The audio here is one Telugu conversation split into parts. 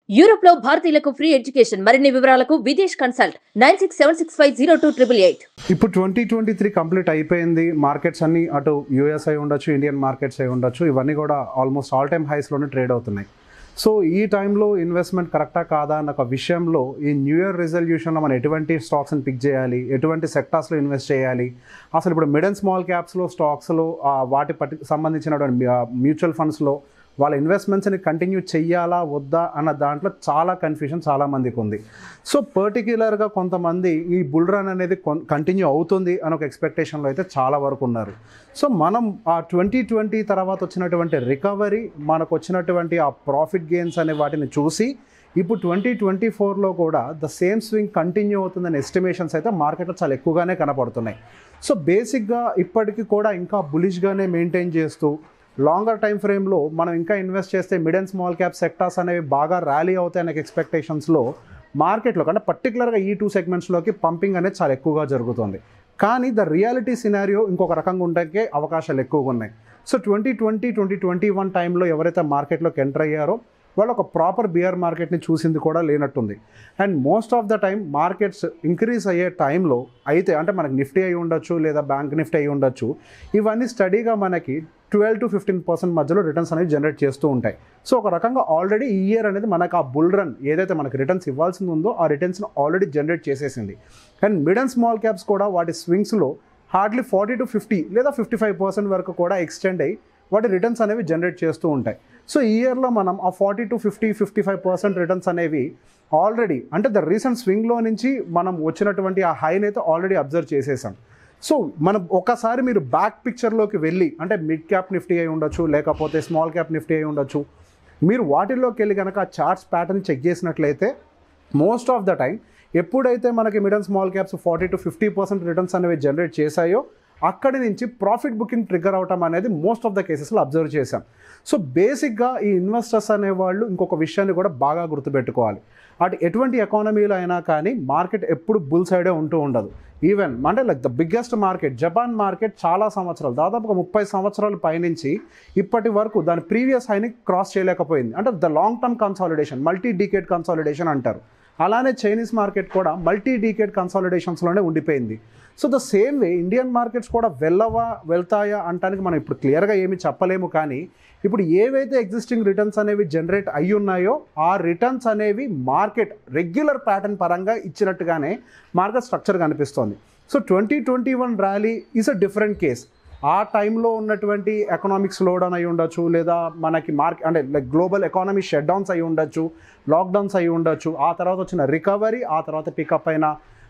యూరోప్ లో భారతీయులకు ఫ్రీ ఎడ్యుకేషన్ మరిన్ని వివరాలకు Videsh consult nine six seven six five zero two triple eight ఇప్పుడు ట్వంటీ ట్వంటీ త్రీ కంప్లీట్ అయిపోయింది మార్కెట్స్ అన్ని అటు యూఎస్ అయి ఉండొచ్చు ఇండియన్ మార్కెట్స్ అయి ఉండొచ్చు ఇవన్నీ కూడా ఆల్మోస్ట్ ఆల్ టైమ్ హైస్లోనే ట్రేడ్ అవుతున్నాయి సో ఈ టైంలో ఇన్వెస్ట్మెంట్ కరెక్టా కాదా అన్న ఒక విషయంలో ఈ న్యూ ఇయర్ రిజల్యూషన్లో మనం ఎటువంటి స్టాక్స్ని పిక్ చేయాలి ఎటువంటి సెక్టార్స్లో ఇన్వెస్ట్ చేయాలి అసలు ఇప్పుడు మిడ్ అండ్ స్మాల్ క్యాప్స్లో స్టాక్స్లో వాటి పట్టి సంబంధించినటువంటి మ్యూచువల్ ఫండ్స్లో వాళ్ళ ఇన్వెస్ట్మెంట్స్ని కంటిన్యూ చెయ్యాలా వద్దా అన్న దాంట్లో చాలా కన్ఫ్యూజన్ చాలా మందికి ఉంది సో పర్టిక్యులర్గా కొంతమంది ఈ బుల్ రన్ అనేది కంటిన్యూ అవుతుంది అని ఒక ఎక్స్పెక్టేషన్లో అయితే చాలా వరకు ఉన్నారు సో మనం ఆ ట్వంటీ ట్వంటీ తర్వాత వచ్చినటువంటి రికవరీ మనకు వచ్చినటువంటి ఆ ప్రాఫిట్ గెయిన్స్ అనే వాటిని చూసి ఇప్పుడు ట్వంటీ ట్వంటీ ఫోర్లో కూడా ద సేమ్ స్వింగ్ కంటిన్యూ అవుతుందనే ఎస్టిమేషన్స్ అయితే మార్కెట్లో చాలా ఎక్కువగానే కనపడుతున్నాయి సో బేసిక్గా ఇప్పటికీ కూడా ఇంకా బులిష్గానే మెయింటైన్ చేస్తూ లాంగర్ టైం ఫ్రేమ్లో మనం ఇంకా ఇన్వెస్ట్ చేస్తే mid and small cap sectors అనేవి బాగా ర్యాలీ అవుతాయి అనే ఎక్స్పెక్టేషన్స్లో మార్కెట్లో అంటే పర్టికులర్గా ఈ టూ సెగ్మెంట్స్లోకి పంపింగ్ అనేది చాలా ఎక్కువగా జరుగుతుంది కానీ ద రియాలిటీ సినారియో ఇంకొక రకంగా ఉండకే అవకాశాలు ఎక్కువగా ఉన్నాయి so twenty twenty twenty twenty one టైంలో ఎవరైతే మార్కెట్లోకి ఎంటర్ అయ్యారో వాళ్ళు ఒక ప్రాపర్ బియర్ మార్కెట్ని చూసింది కూడా లేనట్టుంది and most of the time markets increase అయ్యే టైంలో అయితే అంటే మనకి నిఫ్టీ అయి ఉండొచ్చు లేదా బ్యాంక్ నిఫ్టీ అయి ఉండొచ్చు ఇవన్నీ స్టడీగా మనకి ట్వెల్వ్ టు ఫిఫ్టీన్ పర్సెంట్ మధ్యలో రిటర్న్స్ అనేవి జనరేట్ చేస్తూ ఉంటాయి సో ఒక రకంగా ఆల్రెడీ ఈ ఇయర్ అనేది మనకు ఆ బుల్ రన్ ఏదైతే మనకి రిటర్న్స్ ఇవ్వాల్సింది ఉందో ఆ రిటర్న్స్ని ఆల్రెడీ జనరేట్ చేసేసింది and mid and small caps కూడా వాటి స్వింగ్స్లో హార్డ్లీ ఫార్టీ టు ఫిఫ్టీ లేదా ఫిఫ్టీ ఫైవ్ పర్సెంట్ వరకు కూడా ఎక్స్టెండ్ అయ్యి వాటి రిటర్న్స్ అనేవి జనరేట్ చేస్తూ ఉంటాయి సో ఈ ఇయర్లో మనం ఆ forty to fifty fifty five percent returns అనేవి ఆల్రెడీ అంటే ద రీసెంట్ స్వింగ్లో నుంచి మనం వచ్చినటువంటి ఆ హైని అయితే ఆల్రెడీ అబ్జర్వ్ చేసేసాం సో మనం ఒకసారి మీరు బ్యాక్ పిక్చర్లోకి వెళ్ళి అంటే మిడ్ క్యాప్ నిఫ్టీ అయి ఉండొచ్చు లేకపోతే స్మాల్ క్యాప్ నిఫ్టీ అయి ఉండొచ్చు మీరు వాటిల్లోకి వెళ్ళి కనుక ఆ చార్ట్స్ ప్యాటర్న్ చెక్ చేసినట్లయితే మోస్ట్ ఆఫ్ ద టైం ఎప్పుడైతే మనకి mid and small caps forty to fifty percent returns అనేవి జనరేట్ చేశాయో అక్కడి నుంచి ప్రాఫిట్ బుకింగ్ ట్రిగ్గర్ అవటం అనేది మోస్ట్ ఆఫ్ ద కేసెస్లో అబ్జర్వ్ చేశాం సో బేసిక్గా ఈ ఇన్వెస్టర్స్ అనేవాళ్ళు ఇంకొక విషయాన్ని కూడా బాగా గుర్తుపెట్టుకోవాలి అటు ఎటువంటి ఎకానమీలో అయినా కానీ మార్కెట్ ఎప్పుడు బుల్ సైడే ఉంటూ ఉండదు ఈవెన్ అంటే like the biggest market Japan market చాలా సంవత్సరాలు దాదాపుగా ముప్పై సంవత్సరాల పైనుంచి ఇప్పటి వరకు దాని ప్రీవియస్ హైని క్రాస్ చేయలేకపోయింది అంటే the long term consolidation multi decade consolidation అంటారు అలానే చైనీస్ మార్కెట్ కూడా మల్టీ డీకేట్ కన్సాలిడేషన్స్లోనే ఉండిపోయింది so the same way Indian markets కూడా వెళ్ళవా వెళ్తాయా అంటానికి మనం ఇప్పుడు క్లియర్గా ఏమి చెప్పలేము కానీ ఇప్పుడు ఏవైతే ఎగ్జిస్టింగ్ రిటర్న్స్ అనేవి జనరేట్ అయి ఉన్నాయో ఆ రిటర్న్స్ అనేవి మార్కెట్ రెగ్యులర్ ప్యాటర్న్ పరంగా ఇచ్చినట్టుగానే మార్కెట్ స్ట్రక్చర్ కనిపిస్తోంది so twenty twenty one rally is a different case ఆ టైంలో ఉన్నటువంటి ఎకనామిక్ స్లో డౌన్ అయి ఉండొచ్చు లేదా మనకి మార్కెట్ అంటే like global economy shutdowns అయి ఉండొచ్చు లాక్డౌన్స్ అయి ఉండొచ్చు ఆ తర్వాత వచ్చిన రికవరీ ఆ తర్వాత పికప్ అయిన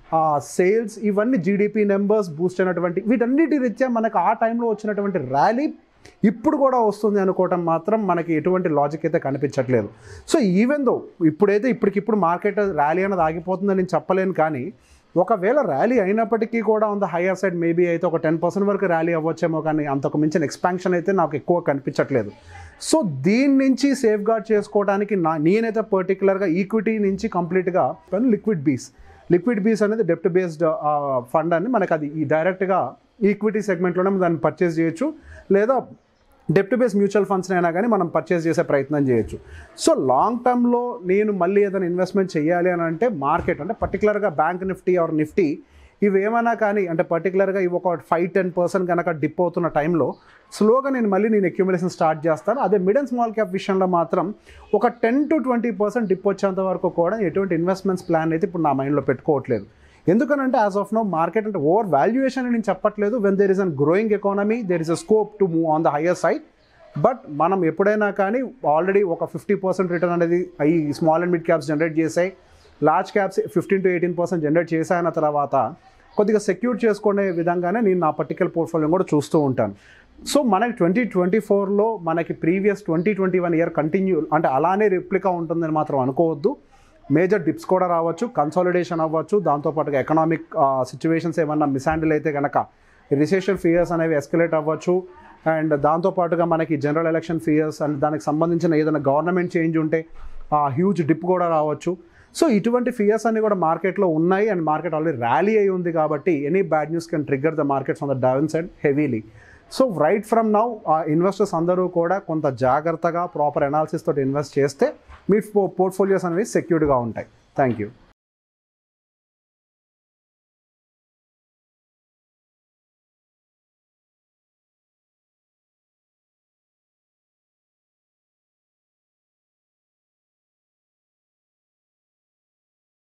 సేల్స్ ఇవన్నీ జీడిపి నెంబర్స్ బూస్ట్ అయినటువంటి వీటన్నిటి రీత్యా మనకు ఆ టైంలో వచ్చినటువంటి ర్యాలీ ఇప్పుడు కూడా వస్తుంది అనుకోవటం మాత్రం మనకి ఎటువంటి లాజిక్ అయితే కనిపించట్లేదు సో ఈవెన్ దో ఇప్పుడైతే ఇప్పటికిప్పుడు మార్కెట్ ర్యాలీ అనేది ఆగిపోతుందని నేను చెప్పలేను కానీ ఒకవేళ ర్యాలీ అయినప్పటికీ కూడా on the higher side maybe అయితే ఒక టెన్ పర్సెంట్ వరకు ర్యాలీ అవ్వచ్చేమో కానీ అంతకు మించిన ఎక్స్పాన్షన్ అయితే నాకు ఎక్కువ కనిపించట్లేదు సో దీని నుంచి సేఫ్ గార్డ్ చేసుకోవడానికి నా నేనైతే పర్టికులర్గా ఈక్విటీ నుంచి కంప్లీట్గా లిక్విడ్ బీస్ లిక్విడ్ బీస్ అనేది డెప్ట్ బేస్డ్ ఫండ్ అని మనకు అది ఈ డైరెక్ట్గా ఈక్విటీ సెగ్మెంట్లోనే దాన్ని పర్చేస్ చేయొచ్చు లేదా డెప్ట్ బేస్ మ్యూచువల్ ఫండ్స్ అయినా కానీ మనం పర్చేస్ చేసే ప్రయత్నం చేయొచ్చు సో లాంగ్ టర్మ్లో నేను మళ్ళీ ఏదైనా ఇన్వెస్ట్మెంట్ చేయాలి అని అంటే మార్కెట్ అంటే పర్టికులర్గా బ్యాంక్ నిఫ్టీ ఆర్ నిఫ్టీ ఇవి ఏమైనా కానీ అంటే పర్టికులర్గా ఇవి ఒక ఫైవ్ టెన్ పర్సెంట్ కనుక డిప్ అవుతున్న టైంలో స్లోగా నేను మళ్ళీ నేను అక్యుమిలేషన్ స్టార్ట్ చేస్తాను అదే మిడ్ అండ్ స్మాల్ క్యాప్ విషయంలో మాత్రం ఒక ten to twenty percent dip వచ్చేంత వరకు కూడా ఎటువంటి ఇన్వెస్ట్మెంట్స్ ప్లాన్ అయితే ఇప్పుడు నా మైండ్లో పెట్టుకోవట్లేదు ఎందుకనంటే యాజ్ ఆఫ్ నో మార్కెట్ అంటే ఓవర్ వాల్యుయేషన్ నేను చెప్పట్లేదు when there is an growing economy there is a scope to move on the higher side but మనం ఎప్పుడైనా కానీ ఆల్రెడీ ఒక ఫిఫ్టీ పర్సెంట్ రిటర్న్ అనేది ఈ small and mid caps generate చేసాయి large caps fifteen to eighteen percent generate చేసాయన్న తర్వాత కొద్దిగా సెక్యూర్ చేసుకునే విధంగానే నేను నా పర్టికులర్ పోర్ట్ఫోలియో కూడా చూస్తూ ఉంటాను సో మనకి ట్వంటీ ట్వంటీ ఫోర్లో మనకి previous twenty twenty one year continue అంటే అలానే రిప్లికా ఉంటుందని మాత్రం అనుకోవద్దు మేజర్ డిప్స్ కూడా రావచ్చు కన్సాలిడేషన్ అవ్వచ్చు దాంతోపాటుగా ఎకనామిక్ సిచ్యువేషన్స్ ఏమన్నా మిస్హ్యాండిల్ అయితే కనుక రిసెషన్ ఫియర్స్ అనేవి ఎస్కలేట్ అవ్వచ్చు అండ్ దాంతోపాటుగా మనకి జనరల్ ఎలక్షన్ ఫియర్స్ అండ్ దానికి సంబంధించిన ఏదైనా గవర్నమెంట్ చేంజ్ ఉంటే హ్యూజ్ డిప్ కూడా రావచ్చు సో ఇటువంటి ఫియర్స్ అన్ని కూడా మార్కెట్లో ఉన్నాయి అండ్ మార్కెట్ ఆల్రెడీ ర్యాలీ అయి ఉంది కాబట్టి any bad news can trigger the markets on the down side heavily so right from now ఆ ఇన్వెస్టర్స్ అందరూ కూడా కొంత జాగ్రత్తగా ప్రాపర్ అనాలిసిస్ తోటి ఇన్వెస్ట్ చేస్తే మీ పోర్ట్ఫోలియోస్ అనేవి సెక్యూర్డ్గా ఉంటాయి థ్యాంక్ యూ